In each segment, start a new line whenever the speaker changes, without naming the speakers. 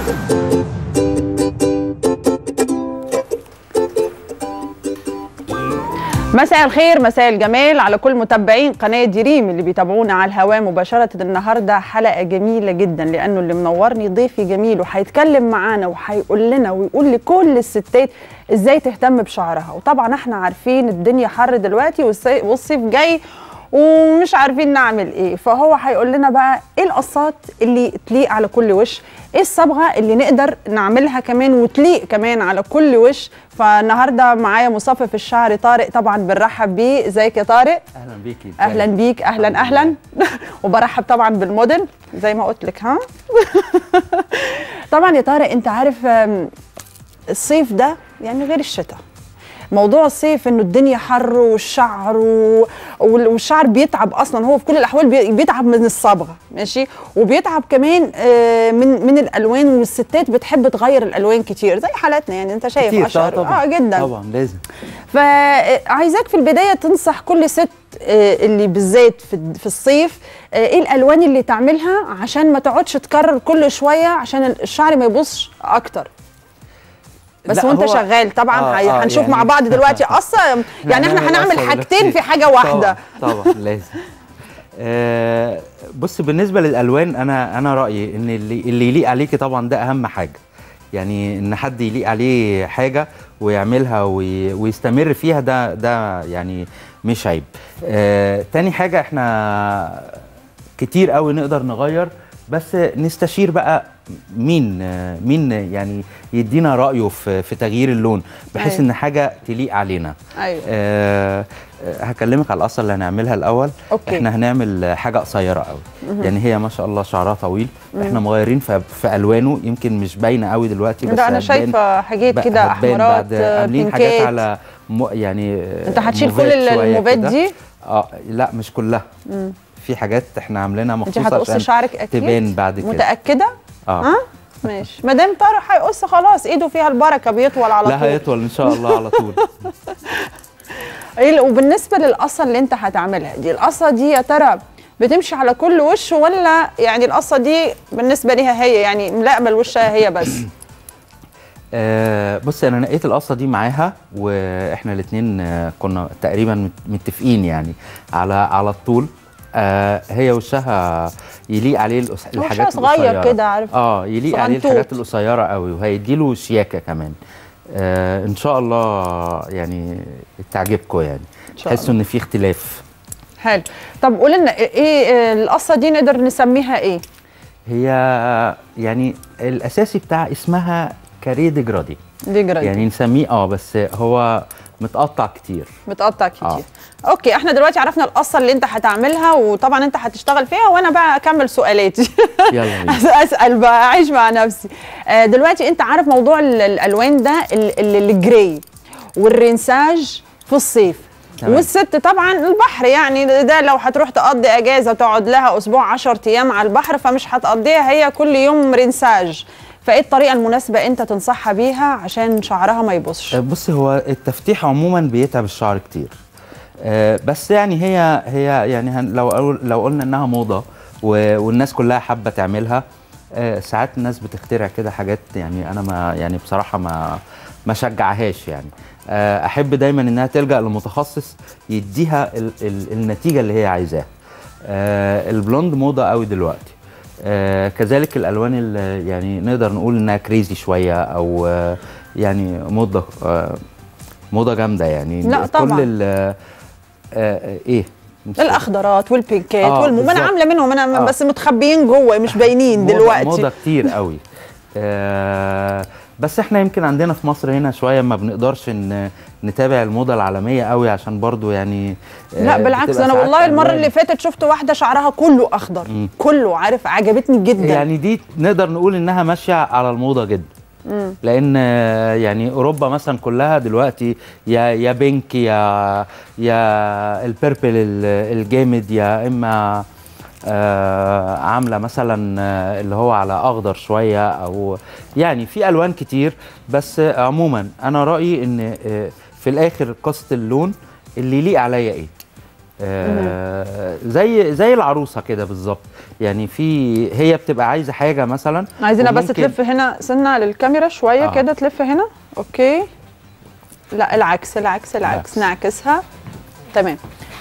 مساء الخير مساء الجمال على كل متابعين قناة دريم اللي بيتابعونا على الهواء مباشرة النهاردة حلقة جميلة جدا لأنه اللي منورني ضيفي جميل وهيتكلم معانا وهيقول لنا ويقول لكل الستات ازاي تهتم بشعرها وطبعا احنا عارفين الدنيا حر دلوقتي والصي- والصيف جاي ومش عارفين نعمل ايه فهو هيقول لنا بقى ايه القصات اللي تليق على كل وش ايه الصبغه اللي نقدر نعملها كمان وتليق كمان على كل وش فالنهارده معايا مصفف الشعر طارق طبعا بنرحب بيه ازيك يا طارق
اهلا بيكي
اهلا بيك اهلا
الحمد
اهلا وبرحب طبعا بالموديل زي ما قلت لك ها طبعا يا طارق انت عارف آم، الصيف ده يعني غير الشتاء موضوع الصيف انه الدنيا حر والشعر و... وال- والشعر بيتعب اصلا هو في كل الاحوال بي- بيتعب من الصبغه ماشي وبيتعب كمان آه، من من الالوان والستات بتحب تغير الالوان كتير زي حالاتنا يعني انت شايف
كتير
اشهر
طبعا
اه جدا
طبعا لازم
فعايزاك في البدايه تنصح كل ست آه، اللي بالذات في في الصيف آه، ايه الالوان اللي تعملها عشان ما تقعدش تكرر كل شويه عشان الشعر ما يبصش اكتر بس
لا،
وانت
هو-
شغال طبعا
آه،
هي-
آه،
هنشوف
يعني-
مع بعض دلوقتي قصه يعني احنا
هنعمل
هنعمل
قصة
حاجتين
دلوقتي.
في حاجه واحده
طبعا, طبعا لازم آه بص بالنسبه للالوان انا انا رايي ان اللي اللي يليق عليكي طبعا ده اهم حاجه يعني ان حد يليق عليه حاجه ويعملها وي ويستمر فيها ده ده يعني مش عيب آه تاني حاجه احنا كتير قوي نقدر نغير بس نستشير بقى مين آه، مين يعني يدينا رايه في في تغيير اللون بحيث
أيوة.
ان حاجه تليق علينا
ايوه
آه آه، هكلمك على القصه اللي هنعملها الاول
أوكي.
احنا هنعمل حاجه قصيره قوي يعني هي ما شاء الله شعرها طويل احنا مغيرين في, في الوانه يمكن مش باينه قوي دلوقتي بس
ده انا
هتبان-
شايفه حاجات
بقى-
كده
هتبان
احمرات
بعد
آه،
عاملين حاجات
بينكات
على م... يعني آه،
انت هتشيل كل
موفات شوية
الموفات
كده.
دي
اه لا مش كلها في حاجات احنا عاملينها
انت
مخصوص
هتقص
عشان
شعرك اكيد
تبان بعد كده
متاكده
اه
ها ماشي ما دام طارق هيقص خلاص ايده فيها البركه بيطول على
لا
طول
هيطول ان شاء الله على طول
ايه وبالنسبه للقصه اللي انت هتعملها دي القصه دي يا ترى بتمشي على كل وش ولا يعني القصه دي بالنسبه ليها هي يعني ملائمه لوشها هي بس
آه بص انا نقيت القصه دي معاها واحنا الاثنين آه كنا تقريبا مت- متفقين يعني على على الطول آه هي وشها يليق عليه الأس-
وشها
الحاجات
صغير
القصيرة.
كده عارف
اه يليق عليه
صغنطوط.
الحاجات القصيره قوي وهيديله شياكه كمان آه ان شاء الله يعني تعجبكم يعني
شاء
تحسوا ان في اختلاف
حلو طب قول لنا ايه آه، القصه دي نقدر نسميها ايه
هي يعني الاساسي بتاع اسمها كاريه ديجرادي
دي جرادي
يعني نسميه اه بس هو متقطع كتير
متقطع كتير
آه.
اوكي احنا دلوقتي عرفنا القصه اللي انت هتعملها وطبعا انت هتشتغل فيها وانا بقى اكمل سؤالاتي
يلا بينا
اسال بقى اعيش مع نفسي آه، دلوقتي انت عارف موضوع ال- الالوان ده ال- ال- الجراي والرنساج في الصيف
تمام.
والست طبعا البحر يعني ده لو هتروح تقضي اجازه تقعد لها اسبوع 10 ايام على البحر فمش هتقضيها هي كل يوم رنساج فايه الطريقه المناسبه انت تنصحها بيها عشان شعرها ما يبصش
بص هو التفتيح عموما بيتعب الشعر كتير آه، بس يعني هي هي يعني هن- لو قول- لو قلنا انها موضه و- والناس كلها حابه تعملها آه، ساعات الناس بتخترع كده حاجات يعني انا ما يعني بصراحه ما ما شجعهاش يعني آه، احب دايما انها تلجا لمتخصص يديها ال ال النتيجه اللي هي عايزاها آه، البلوند موضه قوي دلوقتي آه، كذلك الالوان اللي يعني نقدر نقول انها كريزي شويه او آه، يعني موضه آه، موضه جامده يعني
لا
كل
طبعا.
ال- آه، آه، ايه مش-
الاخضرات والبينكات
آه،
والم... ما انا
بالظبط.
عامله منهم انا
آه.
بس متخبيين جوه مش باينين
موضة-
دلوقتي
موضه كتير قوي آه، بس احنا يمكن عندنا في مصر هنا شويه ما بنقدرش ان نتابع الموضه العالميه قوي عشان برضو يعني آه،
لا بالعكس
بتبقى
انا
ساعات
والله المره
ألوان.
اللي فاتت شفت واحده شعرها كله اخضر
مم.
كله عارف عجبتني جدا
يعني دي نقدر نقول انها ماشيه على الموضه جدا
مم.
لان آه، يعني اوروبا مثلا كلها دلوقتي يا يا بينك يا يا البيربل ال- الجامد يا اما آه عامله مثلا آه، اللي هو على اخضر شويه او يعني في الوان كتير بس آه، عموما انا رايي ان آه، في الاخر قصه اللون اللي يليق عليا ايه آه زي زي العروسه كده بالظبط يعني في هي بتبقى عايزه حاجه مثلا
عايزينها بس
وممكن-
تلف هنا سنه للكاميرا شويه
آه.
كده تلف هنا اوكي لا العكس العكس العكس
العكس.
نعكسها تمام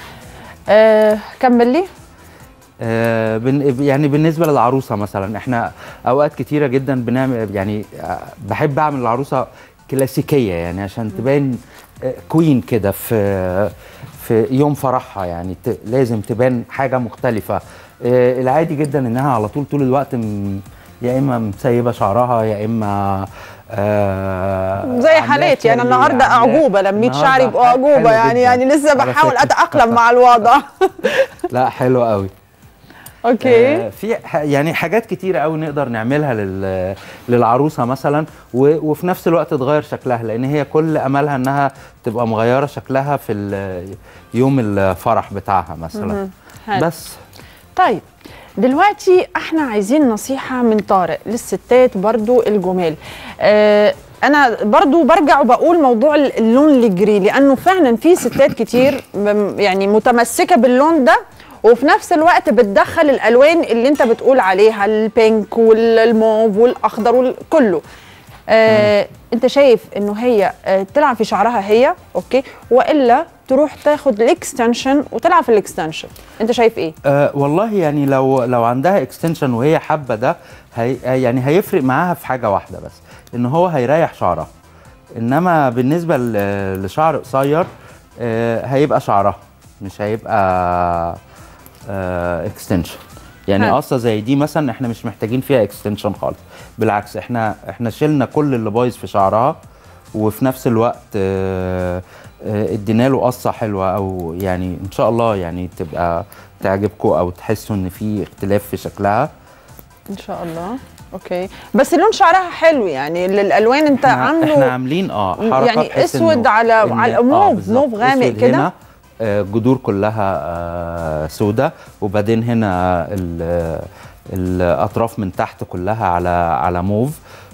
آه كمل لي
آه، بن- يعني بالنسبه للعروسه مثلا احنا اوقات كتيره جدا بنعمل يعني آه، بحب اعمل العروسه كلاسيكيه يعني عشان تبان آه، كوين كده في في يوم فرحها يعني ت- لازم تبان حاجه مختلفه آه، العادي جدا انها على طول طول الوقت م- يا اما مسيبه شعرها يا اما آه
زي
عاملاها
حالاتي انا
كيرلي،
النهارده
عاملاها-
اعجوبه لميت
النهاردة
شعري يبقوا
حلو
اعجوبه يعني
جداً.
يعني لسه
على
بحاول
فكرة.
اتاقلم مع الوضع
لا حلو قوي
اوكي
آه، في ح- يعني حاجات كتيرة قوي نقدر نعملها لل- للعروسة مثلا و- وفي نفس الوقت تغير شكلها لأن هي كل أملها إنها تبقى مغيرة شكلها في ال- يوم الفرح بتاعها مثلا
حلو.
بس
طيب دلوقتي احنا عايزين نصيحة من طارق للستات برضو الجمال آه انا برضو برجع وبقول موضوع اللون الجري لانه فعلا في ستات كتير م- يعني متمسكة باللون ده وفي نفس الوقت بتدخل الالوان اللي انت بتقول عليها البينك والموف والاخضر وكله آه انت شايف انه هي آه تلعب في شعرها هي اوكي والا تروح تاخد الاكستنشن وتلعب في الاكستنشن انت شايف ايه
أه والله يعني لو لو عندها اكستنشن وهي حابة ده هي يعني هيفرق معاها في حاجة واحدة بس إن هو هيريح شعرها إنما بالنسبة ل- لشعر قصير أه هيبقى شعرها مش هيبقى اكستنشن يعني
حلو.
قصه زي دي مثلا احنا مش محتاجين فيها اكستنشن خالص بالعكس احنا احنا شلنا كل اللي بايظ في شعرها وفي نفس الوقت آه، آه، ادينا له قصه حلوه او يعني ان شاء الله يعني تبقى تعجبكم او تحسوا ان في اختلاف في شكلها
ان شاء الله اوكي بس لون شعرها حلو يعني ال- الالوان انت
احنا,
عامله
احنا عاملين اه حركه
يعني
بحيث
اسود
إنه-
على
إن-
على
آه،
موف
بالظبط.
موف غامق
أسود
كده
هنا آه، جذور كلها آه، سودة وبعدين هنا ال- الاطراف من تحت كلها على على موف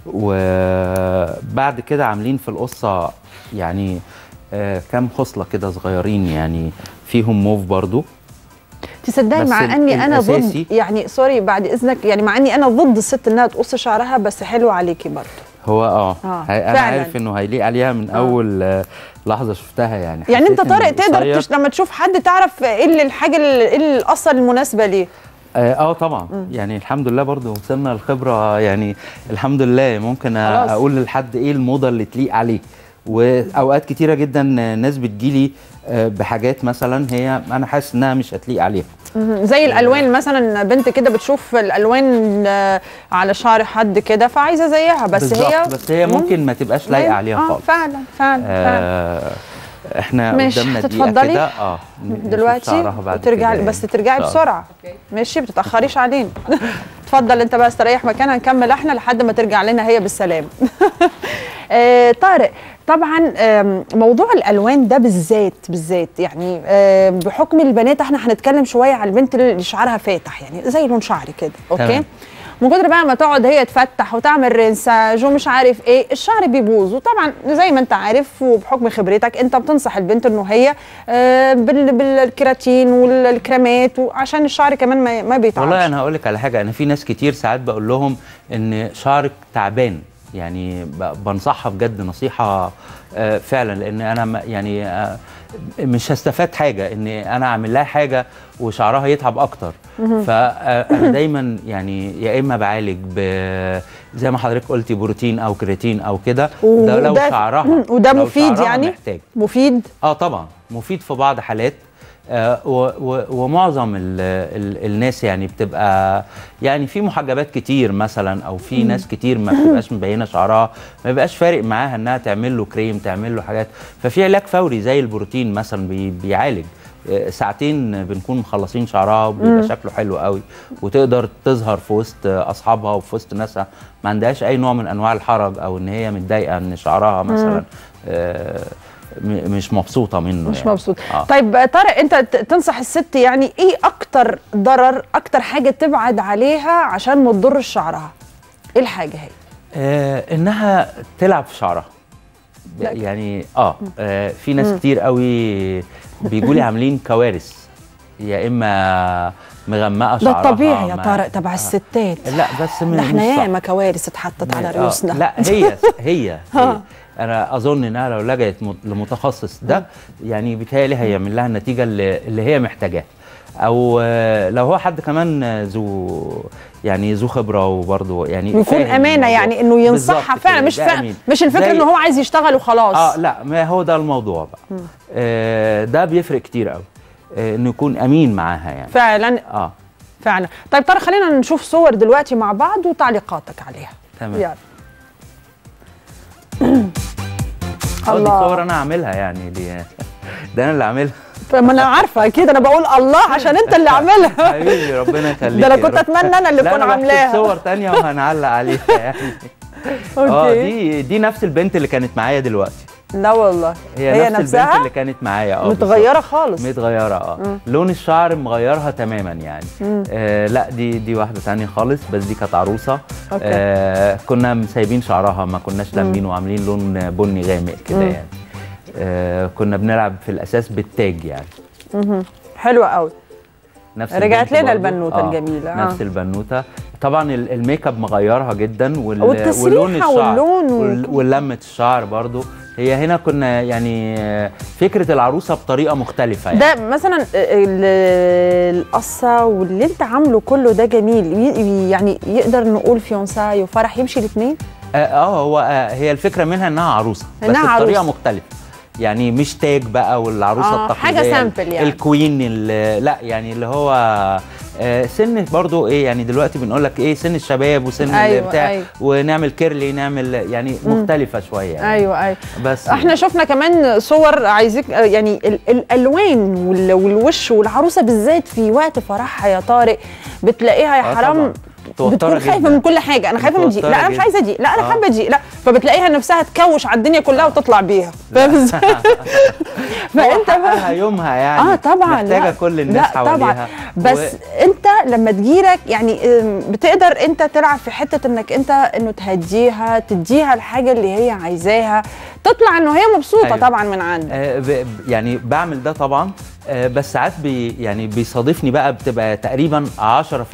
وبعد كده عاملين في القصه يعني آه، كام خصله كده صغيرين يعني فيهم موف برضو
تصدقي
بس
مع
ال-
اني انا ضد
الأساسي-
يعني سوري بعد اذنك يعني مع اني انا ضد الست انها تقص شعرها بس حلو عليكي برضه
هو اه,
آه،
هي- انا
فعلاً.
عارف انه هيليق عليها من
آه.
اول آه، لحظه شفتها يعني
يعني انت
حسيت إن
طارق تقدر
القصير-
تش... لما تشوف حد تعرف ايه اللي الحاجه اللي ايه اللي القصه المناسبه ليه
اه آه، طبعا يعني الحمد لله برضو وصلنا الخبره يعني الحمد لله ممكن أ-
خلاص.
اقول للحد ايه الموضه اللي تليق عليه واوقات كتيره جدا ناس بتجيلي آه، بحاجات مثلا هي انا حاسس انها مش هتليق عليها
مهم. زي الالوان مثلا بنت كده بتشوف الالوان آه، على شعر حد كده فعايزه زيها بس
بالظبط،
هي
بس هي ممكن ما تبقاش لايقه عليها
اه
خالص
فعلا فعلا فعلا
آه احنا
ماشي،
قدامنا دقيقه
هتتفضلي؟
كده اه نشوف
دلوقتي
شعرها بعد
وترجعي
كده
بس
يعني.
ترجعي
إن شاء الله.
بسرعه ماشي ما تتاخريش علينا اتفضل انت بقى استريح مكانها نكمل احنا لحد ما ترجع لنا هي بالسلام آه طارق طبعا آم، موضوع الالوان ده بالذات بالذات يعني آه، بحكم البنات احنا هنتكلم شويه على البنت اللي شعرها فاتح يعني زي لون شعري كده اوكي
تمام.
من كتر بقى ما تقعد هي تفتح وتعمل رنساج ومش عارف ايه الشعر بيبوظ وطبعا زي ما انت عارف وبحكم خبرتك انت بتنصح البنت انه هي آه، بال- بالكراتين والكريمات وعشان الشعر كمان ما ما بيتعبش
والله انا هقول لك على حاجه انا في ناس كتير ساعات بقول لهم ان شعرك تعبان يعني ب- بنصحها بجد نصيحه آه، فعلا لان انا م- يعني آه، مش هستفاد حاجه ان انا اعمل لها حاجه وشعرها يتعب اكتر فانا دايما يعني يا اما بعالج ب زي ما حضرتك قلتي بروتين او كرياتين او كده ده لو
وده-
شعرها
وده
لو
مفيد
شعرها
يعني
محتاج
مفيد
اه طبعا مفيد في بعض حالات آه و و ومعظم ال ال الناس يعني بتبقى يعني في محجبات كتير مثلا او في ناس كتير ما بتبقاش مبينه شعرها ما بيبقاش فارق معاها انها تعمل له كريم تعمل له حاجات ففي علاج فوري زي البروتين مثلا بي بيعالج آه، ساعتين بنكون مخلصين شعرها وبيبقى شكله حلو قوي وتقدر تظهر في وسط اصحابها وفي وسط ناسها ما عندهاش اي نوع من انواع الحرج او ان هي متضايقه ان شعرها مثلا آه م- مش مبسوطه منه
مش
يعني.
مبسوط
آه.
طيب آه، طارق انت ت- تنصح الست يعني ايه اكتر ضرر اكتر حاجه تبعد عليها عشان ما تضرش شعرها ايه الحاجه هي
آه انها تلعب في شعرها
لا.
يعني اه, آه في ناس كتير قوي بيجوا لي عاملين كوارث يا اما مغمقه
ده
شعرها
الطبيعي يا
ما-
طارق تبع
آه.
الستات
لا بس من
ده احنا
مش صح.
ياما كوارث اتحطت على
آه،
رؤوسنا
لا هي هي, هي.
آه.
انا اظن انها لو لجأت م- لمتخصص ده يعني بيتهيألي هيعمل لها النتيجه اللي, اللي هي محتاجاها او آه، لو هو حد كمان آه، ذو يعني ذو خبره وبرضه يعني
يكون
فاهم
امانه
الموضوع.
يعني انه ينصحها
بالظبط
فعلا
كده،
مش
ده
فعلا
أمين.
مش الفكره
زي-
ان هو عايز يشتغل وخلاص
اه لا ما هو ده الموضوع بقى آه ده بيفرق كتير قوي آه انه يكون امين معاها يعني
فعلا
اه
فعلا طيب طارق خلينا نشوف صور دلوقتي مع بعض وتعليقاتك عليها
تمام.
يلا
آه، دي
الله.
صور انا عاملها يعني دي ده انا اللي عاملها
فما انا عارفه اكيد انا بقول الله عشان انت اللي عاملها
حبيبي ربنا يخليك
ده انا
يا
كنت
رب.
اتمنى انا اللي
لا
اكون
أنا بحسب
عاملاها
صور تانية وهنعلق عليها يعني اه
اوكي
دي دي نفس البنت اللي كانت معايا دلوقتي
لا والله
هي,
هي
نفس البنت
نفسها
اللي كانت معايا اه
متغيره
بالظبط.
خالص
متغيره اه لون الشعر مغيرها تماما يعني آه لا دي دي واحده تانية خالص بس دي كانت عروسه
أوكي.
آه كنا سايبين شعرها ما كناش لامين وعاملين لون بني غامق كده
مم.
يعني آه كنا بنلعب في الاساس بالتاج يعني
حلوه قوي
نفس
رجعت
البنت
لنا
برضو.
البنوتة الجميلة، آه.
نفس البنوته طبعا ال- الميك اب مغيرها جدا وال...
والتسريحة
ولون الشعر
واللون و-
وال... ولمه الشعر برضو هي هنا كنا يعني آه، فكره العروسه بطريقه مختلفه يعني.
ده مثلا ال- القصه واللي انت عامله كله ده جميل ي- يعني يقدر نقول فيونساي وفرح يمشي الاثنين
اه آه، هو آه هي الفكره منها انها عروسه بس
إنها
بطريقه
عروسة.
مختلفه يعني مش تاج بقى والعروسه
آه،
التقليديه
حاجة سامبل يعني.
الكوين اللي لا يعني اللي هو آه سن برضو ايه يعني دلوقتي بنقول لك ايه سن الشباب وسن
أيوة،
بتاع
أيوة.
ونعمل كيرلي نعمل يعني مختلفه شويه يعني.
ايوه ايوه
بس
احنا شفنا كمان صور عايزك يعني ال- الالوان وال- والوش والعروسه بالذات في وقت فرحها يا طارق بتلاقيها يا
آه
حرام
طبعاً. متوترة
بتكون خايفه
جداً.
من كل حاجه انا خايفه من دي
متوترة
لا انا مش
جداً.
عايزه دي لا انا
آه.
حابه دي لا فبتلاقيها نفسها تكوش على الدنيا كلها وتطلع بيها فاهم ازاي فانت بقى
حقها يومها يعني
اه طبعا
محتاجه
لا.
كل الناس
لا
حواليها
طبعا بس انت لما تجيلك يعني ام، بتقدر انت تلعب في حته انك انت انه تهديها تديها الحاجه اللي هي عايزاها تطلع انه هي مبسوطه
أيوة.
طبعا من عندك
آه، ب- ب- يعني بعمل ده طبعا آه، بس ساعات بي يعني بيصادفني بقى بتبقى تقريبا 10%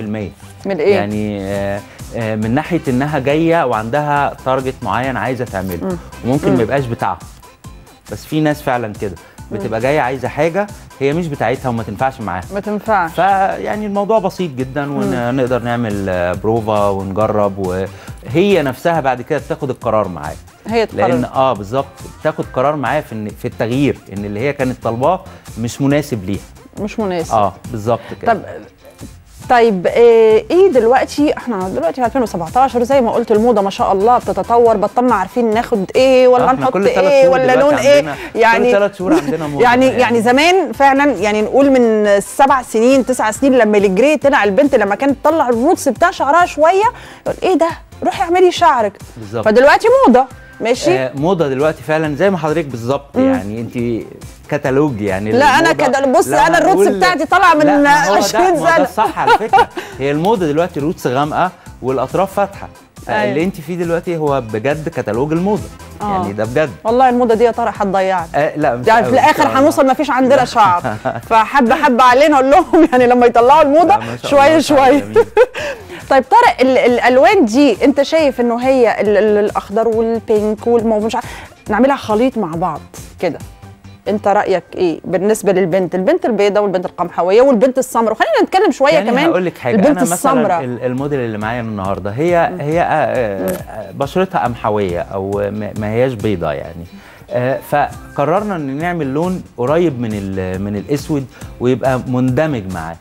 من ايه
يعني آه، آه، من ناحيه انها جايه وعندها تارجت معين عايزه تعمله وممكن ما يبقاش بتاعها بس في ناس فعلا كده بتبقى جايه عايزه حاجه هي مش بتاعتها وما تنفعش معاها
ما تنفعش
فيعني الموضوع بسيط جدا ونقدر نعمل آه، بروفا ونجرب وهي نفسها بعد كده بتاخد القرار معايا
هي
لان
تقرر
اه بالظبط بتاخد قرار معايا في إن- في التغيير ان اللي هي كانت طالباه مش مناسب ليها
مش مناسب
اه بالظبط كده
طب طيب آه، ايه دلوقتي احنا دلوقتي في 2017 زي ما قلت الموضه ما شاء الله بتتطور بطلنا عارفين ناخد ايه ولا
آه، إحنا
هنحط
كل تلات
ايه
شهور
ولا
دلوقتي
لون ايه
عندنا- كل تلات شهور عندنا موضة
يعني
يعني.
يعني زمان فعلا يعني نقول من سبع سنين تسع سنين لما الجري طلع البنت لما كانت تطلع الروتس بتاع شعرها شويه يقول ايه ده روحي اعملي شعرك
بالظبط
فدلوقتي موضه ماشي
آه موضه دلوقتي فعلا زي ما حضرتك بالظبط يعني انت كتالوج يعني
لا، أنا
الموضة-
كده- بص،
لو
أنا الروتس
هنقول-
بتاعتي طالعة من
لا، ما هو ده-
20
ما هو ده
سنة.
الصح على فكره هي الموضه دلوقتي روتس غامقه والاطراف فاتحه
أيوة.
اللي انت فيه دلوقتي هو بجد كتالوج الموضه
آه.
يعني ده بجد
والله الموضه دي يا ترى هتضيعنا
آه لا مش
يعني في
قوي إن
الاخر
شاء الله.
هنوصل ما فيش عندنا شعر فحبه حبه علينا اقول لهم يعني لما يطلعوا الموضه
لا، ما شاء
شويه
الله، شعر
شويه
جميل.
طيب طارق ال- الالوان دي انت شايف انه هي ال- ال- الاخضر والبينك والموف مش عارف نعملها خليط مع بعض كده انت رايك ايه بالنسبه للبنت البنت البيضاء والبنت القمحويه والبنت السمراء وخلينا نتكلم شويه
يعني
كمان
هقول لك حاجه
البنت
انا مثلا
السمراء
ال- الموديل اللي معايا النهارده هي هي آه، آه، بشرتها قمحويه او ما ما هياش بيضه يعني آه، فقررنا ان نعمل لون قريب من ال- من الاسود ويبقى مندمج معاه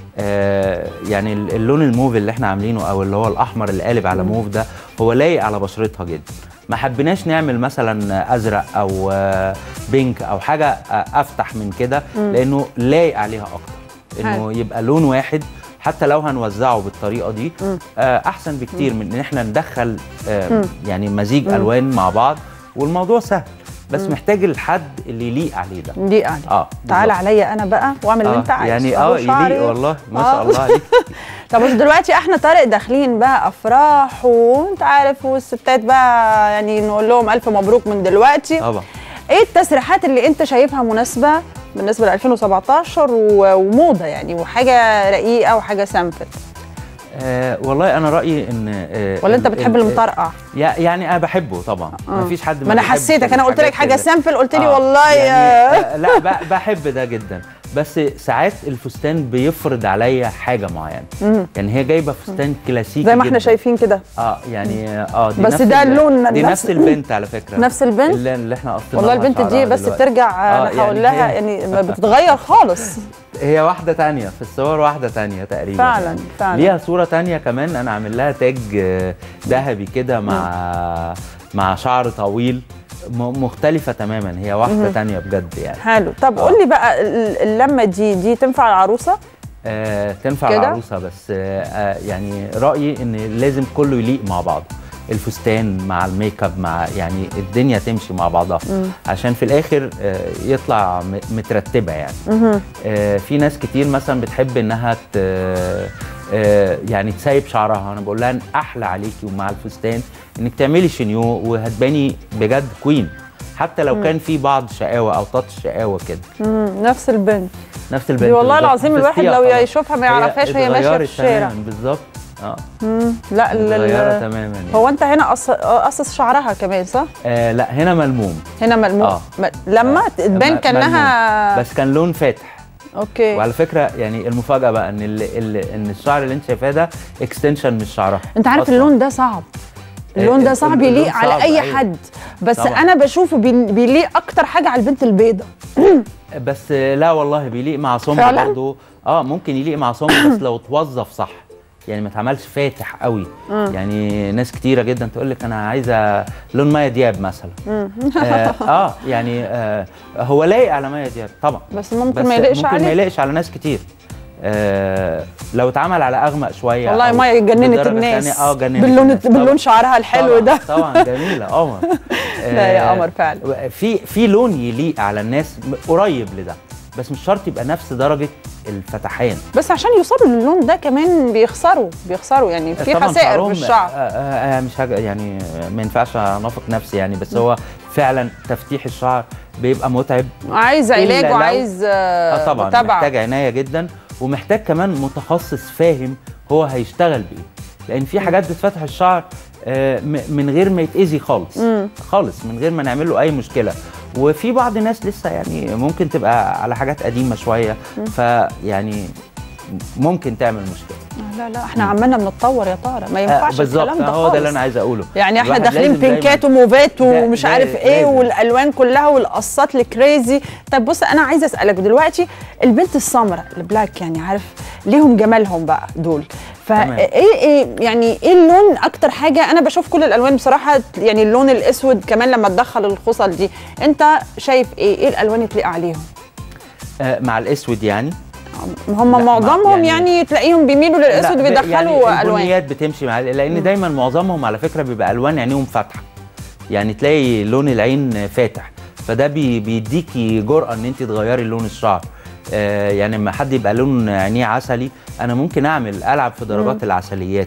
آه، يعني ال- اللون الموف اللي احنا عاملينه او اللي هو الاحمر اللي قالب على موف ده هو لايق على بشرتها جدا ما حبيناش نعمل مثلا ازرق او آه، بينك او حاجه آه، افتح من كده لانه لايق عليها اكتر
حلو.
انه يبقى لون واحد حتى لو هنوزعه بالطريقه دي آه، احسن بكتير من ان احنا ندخل آه، يعني مزيج الوان مع بعض والموضوع سهل بس محتاج الحد اللي يليق عليه ده
دي يعني
اه
تعال
بالظبط.
عليا انا بقى واعمل اللي
آه،
انت عايزه
يعني
أهو
اه
شعري.
يليق والله ما
آه.
شاء الله عليك
طب بس دلوقتي احنا طارق داخلين بقى افراح وانت عارف والستات بقى يعني نقول لهم الف مبروك من دلوقتي
طبعا
ايه التسريحات اللي انت شايفها مناسبه بالنسبه ل 2017 و- وموضه يعني وحاجه رقيقه وحاجه سامبل
آه والله انا رايي ان آه
ولا انت
ال-
بتحب
ال-
المطرقع
يا- يعني انا بحبه طبعا
آه.
مفيش حد
ما انا
بيحبش
حسيتك انا قلت لك
الحاجات
حاجه
اللي-
سامبل قلت لي
آه،
والله
يعني
يا
آه لا ب- بحب ده جدا بس ساعات الفستان بيفرض عليا حاجه معينه
مم.
يعني هي جايبه فستان كلاسيكي
زي ما احنا
جداً.
شايفين كده
اه يعني اه دي
بس
نفس
ده
ال-
اللون
دي
نفس-
نفس البنت على فكره
نفس البنت
اللي, اللي احنا قصدنا
والله البنت دي بس ترجع
آه،
انا هقول
يعني
لها
هي-
يعني ما بتتغير خالص
هي واحده تانية في الصور واحده تانية تقريبا
فعلا
يعني.
فعلا
ليها صوره تانية كمان انا عامل لها تاج آه، ذهبي كده مع مع شعر طويل م- مختلفه تماما هي واحده
مهم.
تانية بجد يعني
حلو طب
آه.
قول لي بقى ال- اللمه دي دي تنفع العروسه
آه تنفع
كده؟
العروسه بس آه آه يعني رايي ان لازم كله يليق مع بعض الفستان مع الميك اب مع يعني الدنيا تمشي مع بعضها
مم.
عشان في الاخر آه يطلع م- مترتبه يعني
مهم.
آه في ناس كتير مثلا بتحب انها ت آه يعني تسيب شعرها انا بقول لها إن احلى عليكي ومع الفستان انك تعملي شنيو وهتباني بجد كوين حتى لو كان في بعض شقاوه او تاتش شقاوه كده
مم. نفس البنت
نفس البنت
دي والله
بالظبط.
العظيم الواحد
حفظتيها
لو
خلاص.
يشوفها ما
هي
يعرفهاش وهي ماشيه في
اتغيرت
الشارع
تماماً بالظبط اه
مم. لا ال- ال-
اتغيرت تماما يعني.
هو انت هنا قص- قصص شعرها كمان صح؟
آه لا هنا ملموم
هنا ملموم
آه.
م- لما
آه.
تبان
م-
كانها
بس كان لون فاتح
اوكي
وعلى فكره يعني المفاجاه بقى ان ال ال ان الشعر اللي انت شايفاه ده اكستنشن من شعرها
انت عارف
أصلاً.
اللون ده صعب اللون ده
ال-
صعب
اللون
يليق على
صعب،
اي
أيوة.
حد بس
طبعاً.
انا بشوفه بي- بيليق اكتر حاجه على البنت البيضة
بس آه، لا والله بيليق مع صمغ
فعلاً؟
برضه اه ممكن يليق مع صمغ بس لو اتوظف صح يعني ما اتعملش فاتح قوي يعني ناس كتيره جدا تقول لك انا عايزه لون مايا دياب مثلا آه, اه يعني آه هو لايق على مايا دياب طبعا
بس ممكن
بس
ما يليقش
ممكن ما
عليه
يليقش على ناس كتير آه لو اتعمل على اغمق شويه
والله
أو
مايا جننت
بدرجة
الناس
تانية، اه جننت
باللون
الناس
باللون
طبعاً.
شعرها الحلو
طبعاً
ده
طبعا جميله قمر
لا يا
آه،
قمر فعلا
في في لون يليق على الناس م- قريب لده بس مش شرط يبقى نفس درجه الفتحان
بس عشان يوصلوا للون ده كمان بيخسروا بيخسروا يعني في
طبعاً
خسائر
شعرهم،
في الشعر
آه آه آه مش حاجه يعني آه، ما ينفعش انافق نفسي يعني بس هو فعلا تفتيح الشعر بيبقى متعب
عايز
إلا
علاج
لو-
وعايز
اه طبعا
متابعة.
محتاج عنايه جدا ومحتاج كمان متخصص فاهم هو هيشتغل بايه لان في حاجات بتفتح الشعر آه، م- من غير ما يتاذي خالص
مم.
خالص من غير ما نعمل له اي مشكله وفي بعض الناس لسه يعني ممكن تبقى على حاجات قديمه شويه فيعني ممكن تعمل مشكله
لا لا احنا عمالنا بنتطور يا طارق ما
آه،
ينفعش
بالظبط
الكلام ده
هو ده اللي
خالص.
انا عايز اقوله
يعني احنا
الواحد
داخلين
لازم دايماً-
بينكات وموفات
ده-
ومش
ده
عارف ايه
لازم.
والالوان كلها والقصات الكريزي طب بص انا عايزه اسالك دلوقتي البنت السمراء البلاك يعني عارف ليهم جمالهم بقى دول
تمام.
فايه ايه يعني ايه اللون اكتر حاجه انا بشوف كل الالوان بصراحه يعني اللون الاسود كمان لما تدخل الخصل دي انت شايف ايه ايه الالوان اللي تليق عليهم
آه، مع الاسود يعني
هم
لا،
معظمهم
ما-
يعني,
يعني-
تلاقيهم بيميلوا للاسود
لا، ب-
وبيدخلوا
يعني
الوان
البنيات بتمشي مع لان دايما معظمهم على فكره بيبقى الوان عينيهم فاتحه يعني تلاقي لون العين فاتح فده بي بيديكي جرأه ان انت تغيري لون الشعر آه يعني لما حد يبقى لون عينيه عسلي انا ممكن اعمل العب في درجات العسليات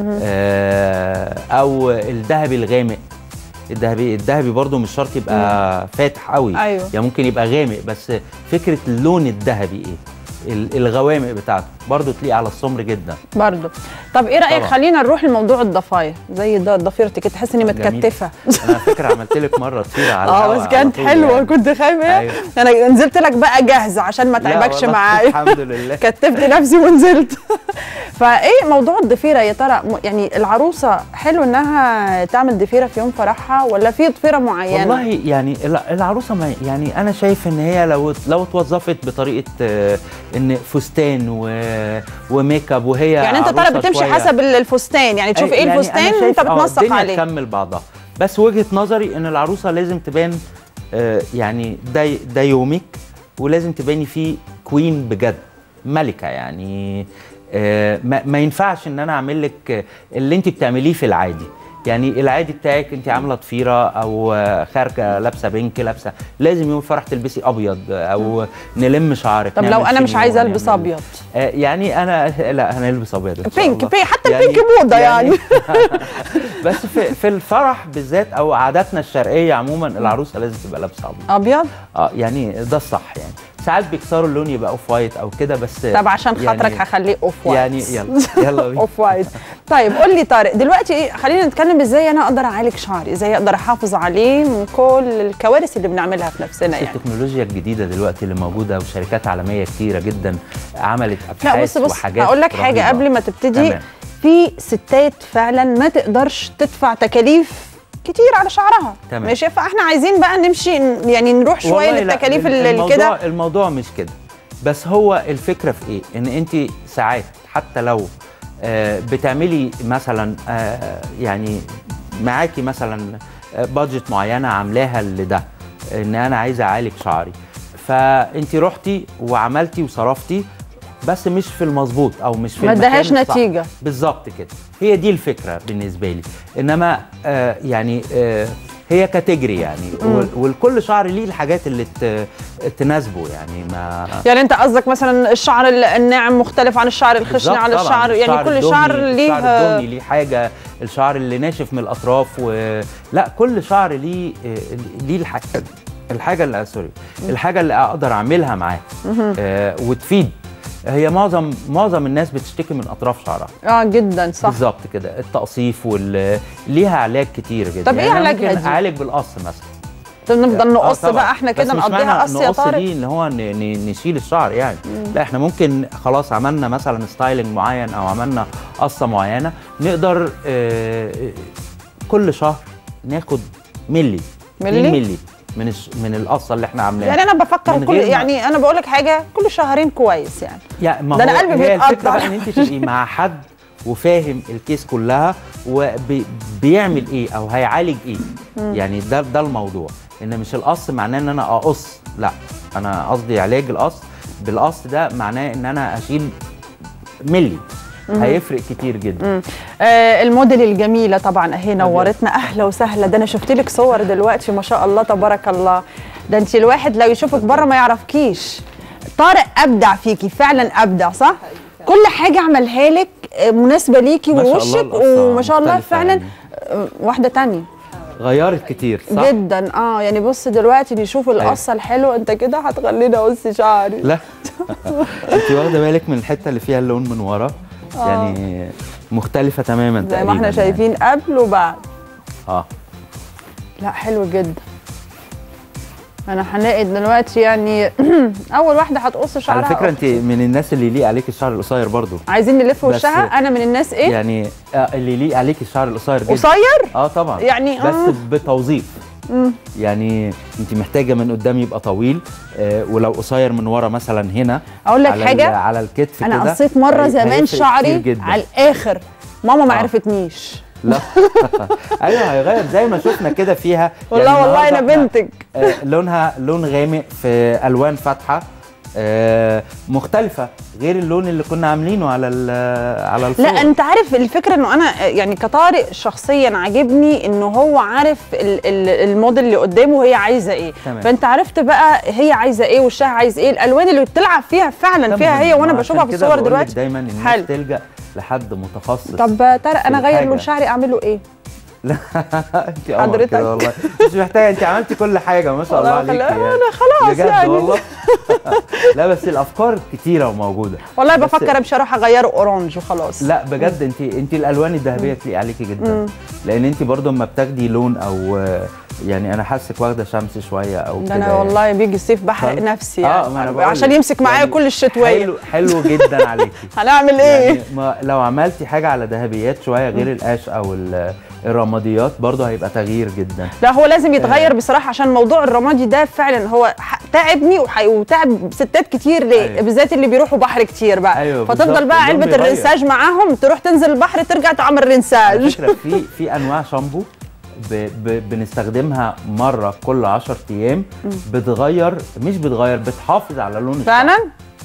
آه او الذهبي الغامق الذهبي الذهبي برضو مش شرط يبقى فاتح قوي
أيوه.
يعني ممكن يبقى غامق بس فكره اللون الذهبي ايه ال- الغوامق بتاعته برضو تليق على السمر جدا
برضه طب ايه رايك
طبعا.
خلينا نروح لموضوع الضفاير زي ده ضفيرتي كده تحس اني
آه، جميل.
متكتفه
انا على فكره عملت لك مره تصويره على
اه
الهوا
بس
على
كانت
طول
حلوه
يعني.
كنت خايفه
أيوه.
انا نزلت لك بقى جاهزه عشان ما
لا
تعبكش
والله،
معايا
الحمد لله
كتفت نفسي ونزلت فايه موضوع الضفيره يا ترى م- يعني العروسه حلو انها تعمل ضفيره في يوم فرحها ولا في ضفيره معينه
والله يعني الع- العروسه ما يعني انا شايف ان هي لو لو اتوظفت بطريقه آه، ان فستان و وميك اب وهي
يعني انت ترى
عروسة
بتمشي
شوية.
حسب الفستان يعني تشوف
أي-
ايه
يعني أنا
الفستان
شايف
انت
آه،
بتنسق
الدنيا
عليه
تكمل بعضها بس وجهه نظري ان العروسه لازم تبان آه، يعني ده ده يومك ولازم تباني فيه كوين بجد ملكه يعني آه، ما, ما ينفعش ان انا اعمل لك آه، اللي انت بتعمليه في العادي يعني العادي بتاعك انت عامله ضفيره او آه، خارجه لابسه بينك لابسه لازم يوم الفرح تلبسي ابيض او نلم شعرك
طب لو
نعمل
انا مش
شنيون،
عايزه البس
نعمل-
ابيض
آه، يعني انا لا هنلبس ابيض ان شاء
بينك
الله
بينك حتى
يعني-
البينك موضه يعني,
بس في, في الفرح بالذات او عاداتنا الشرقيه عموما العروسه لازم تبقى لابسه ابيض
ابيض
اه يعني ده الصح يعني ساعات بيكسروا اللون يبقى اوف وايت او كده بس
طب عشان خاطرك
يعني
هخليه اوف وايت
يعني يلا يلا بينا
اوف وايت طيب قول لي طارق دلوقتي ايه خلينا نتكلم ازاي انا اقدر اعالج شعري ازاي اقدر احافظ عليه من كل الكوارث اللي بنعملها في نفسنا يعني
التكنولوجيا الجديده دلوقتي اللي موجوده وشركات عالميه كتيره جدا عملت ابحاث
لا بص بص
وحاجات
هقول لك حاجه
رهيبة.
قبل ما تبتدي
تمام.
في ستات فعلا ما تقدرش تدفع تكاليف كتير على شعرها
تمام.
ماشي فاحنا عايزين بقى نمشي ن- يعني نروح شويه
والله لا،
للتكاليف
ال-
اللي
الموضوع
كده
الموضوع مش كده بس هو الفكره في ايه ان انت ساعات حتى لو آه، بتعملي مثلا آه، يعني معاكي مثلا بادجت معينه عاملاها لده ان انا عايزه اعالج شعري فانت رحتي وعملتي وصرفتي بس مش في المظبوط او مش في
ما
المكان
ادهاش
الصح.
نتيجة.
بالظبط كده هي دي الفكره بالنسبه لي انما آه يعني آه هي كاتيجري يعني وال- والكل شعر ليه الحاجات اللي ت- تناسبه يعني ما
يعني انت قصدك مثلا الشعر ال- الناعم مختلف عن الشعر الخشن
بالظبط
على
طبعاً.
الشعر يعني كل
الدهني-
شعر ليه
الشعر الدهني ليه حاجه الشعر اللي ناشف من الاطراف و... لا كل شعر ليه آه، ليه الحاجه الحاجه اللي سوري الحاجه اللي اقدر اعملها معاه آه وتفيد هي معظم معظم الناس بتشتكي من اطراف شعرها
اه جدا صح
بالظبط كده التقصيف وال ليها علاج كتير جدا
طب إيه
أنا
علاجها
ممكن
دي؟
اعالج بالقص مثلا
طب نفضل
آه
نقص
طبعاً.
بقى احنا
بس
كده
مش
نقضيها
معنى
قص يا
نقص
طارق
دي ان هو ن- ن- نشيل الشعر يعني لا احنا ممكن خلاص عملنا مثلا ستايلنج معين او عملنا قصه معينه نقدر آه، كل شهر ناخد ملي
ملي؟
2 ملي من الش- من القصه اللي احنا عاملاها
يعني انا بفكر
من
كل
غير ما-
يعني انا بقول لك حاجه كل شهرين كويس يعني
يعني ما
ده أنا
هو
قلبي
هي
بيتقطع.
الفكره بقى ان انت تبقي مع حد وفاهم الكيس كلها وبيعمل ايه او هيعالج ايه يعني ده ده الموضوع ان مش القص معناه ان انا اقص لا انا قصدي علاج القص بالقص ده معناه ان انا اشيل ملي هيفرق كتير جدا
آه الموديل الجميله طبعا اهي نورتنا اهلا وسهلا ده انا شفت لك صور دلوقتي ما شاء الله تبارك الله ده انت الواحد لو يشوفك بره ما يعرفكيش طارق ابدع فيكي فعلا ابدع صح كل حاجه عملها لك آه، مناسبه ليكي
ما شاء الله
ووشك
القصة
وما شاء الله
مختلفة
فعلا
يعني.
آه، واحده تانية
غيرت كتير صح
جدا اه يعني بص دلوقتي نشوف القصه الحلوه انت كده هتخليني اقص شعري
لا انت واخده بالك من الحته اللي فيها اللون من ورا يعني مختلفه تماما
زي ما
تقريباً
احنا
يعني.
شايفين قبل وبعد
اه
لا حلو جدا انا هنلاقي دلوقتي يعني اول واحده هتقص شعرها
على فكره انت من الناس اللي يليق عليك الشعر القصير برضو
عايزين نلف
بس-
وشها انا من الناس ايه
يعني آه، اللي يليق عليك الشعر القصير جدا
قصير
اه طبعا
يعني
بس
آه.
بتوظيف يعني انت محتاجه من قدام يبقى طويل آه ولو قصير من ورا مثلا هنا
أقول لك
على
حاجة؟
ال- على الكتف
انا
كده
قصيت مره
هي-
زمان
هيفرق كتير
شعري
جدا.
على الاخر ماما ما
آه.
عرفتنيش
لا ايوه هيغير زي ما شفنا كده فيها
والله والله
النهاردة
انا
إحنا،
بنتك
آه، لونها لون غامق في الوان فاتحه آه، مختلفه غير اللون اللي كنا عاملينه على ال- على الصور
لا انت عارف الفكره انه انا يعني كطارق شخصيا عاجبني انه هو عارف ال- ال- الموديل اللي قدامه هي عايزه ايه
تمام.
فانت عرفت بقى هي عايزه ايه وشها عايز ايه الالوان اللي بتلعب فيها فعلا
ده
فيها
مهم.
هي وانا
عشان
بشوفها في
كده
الصور
بقولك
دلوقتي
دايما الناس
حلو.
تلجا لحد متخصص
طب طارق انا
في
اغير
الحاجة.
لون شعري اعمله ايه
لا انت قمر
حضرتك.
كده والله مش محتاجه انت عملتي كل حاجه ما شاء الله
والله
عليكي
خلا-
يعني.
أنا خلاص
بجد
يعني.
والله لا بس الافكار كتيره وموجوده
والله
بس-
بفكر امشي اروح اغيره اورانج وخلاص
لا بجد انت انت الالوان الذهبيه تليق عليكي جدا لان انت برضو اما بتاخدي لون او آه، يعني انا حاسك واخده شمس شويه او
ده
كده
انا
يعني.
والله بيجي الصيف بحرق
فاهم؟
نفسي
اه
يعني
ما انا بقول
عشان
لك.
يمسك معايا
يعني
كل الشتويه
حلو حلو جدا عليكي
هنعمل ايه
يعني ما لو عملتي حاجه على ذهبيات شويه غير القاش او ال- الرماديات برضو هيبقى تغيير جدا
لا هو لازم يتغير بصراحه عشان موضوع الرمادي ده فعلا هو ح- تعبني وح- وتعب ستات كتير ليه
أيوة.
بالذات اللي بيروحوا بحر كتير بقى
أيوة
فتفضل
بالظبط،
بقى
اللون
علبه
بيغير.
الرنساج معاهم تروح تنزل البحر ترجع تعمل
على
رنساج
فكره في في انواع شامبو ب ب بنستخدمها مره كل 10 ايام بتغير مش بتغير بتحافظ على لون الشعر
فعلا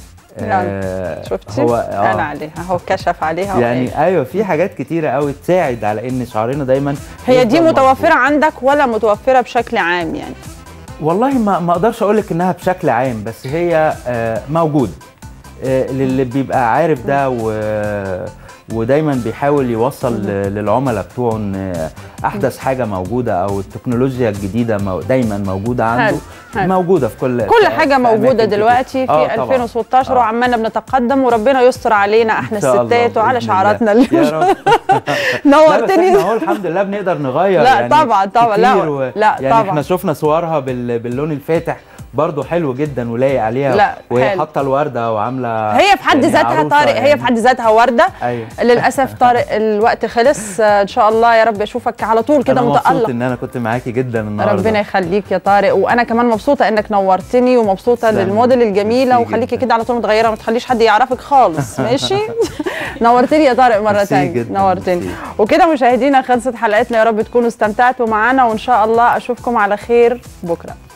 آه
شفتي
هو
انا
آه
عليها هو كشف عليها وقال.
يعني ايوه في حاجات كتيره قوي تساعد على ان شعرنا دايما
هي دي
يفضل
متوفره
مظبوط.
عندك ولا متوفره بشكل عام يعني
والله ما ما اقدرش اقول لك انها بشكل عام بس هي آه موجوده آه للي بيبقى عارف ده و ودايما بيحاول يوصل ل- للعملاء بتوعه ان احدث حاجه موجوده او التكنولوجيا الجديده مو- دايما موجوده عنده
حلو، حلو.
موجوده في كل
كل
في-
حاجة
في
موجودة
أماكن كتير.
دلوقتي في
آه، طبعاً.
2016
آه.
وعمالنا بنتقدم وربنا يستر علينا احنا
إن شاء الله
الستات وعلى
بإذن
شعاراتنا
الله.
اللي
يا رب لا بس
نورتني
احنا اهو الحمد لله بنقدر نغير
لا
يعني
طبعاً، طبعاً، لا،
كتير و...
لا،
يعني
طبعاً.
احنا شفنا صورها بال... باللون الفاتح برضه حلو جدا ولايق عليها
لا،
وهي
حلو.
حاطه الورده وعامله
هي في حد
يعني
ذاتها
عروسة
طارق هي
يعني.
في حد ذاتها وردة
ايوه
للأسف طارق الوقت خلص آه، إن شاء الله يا رب أشوفك على طول كده
انا مبسوط
متألق
ان انا كنت معاكي جدا النهارده
ربنا يخليك يا طارق وانا كمان مبسوطه انك نورتني ومبسوطه
تسلمي.
للموديل الجميله
ميرسي
وخليكي
جداً.
كده على طول متغيره ما تخليش حد يعرفك خالص ماشي نورتني يا طارق مره
ميرسي
ثانيه
جداً،
نورتني
ميرسي.
وكده مشاهدينا خلصت حلقتنا يا رب تكونوا استمتعتوا معانا وان شاء الله اشوفكم على خير بكره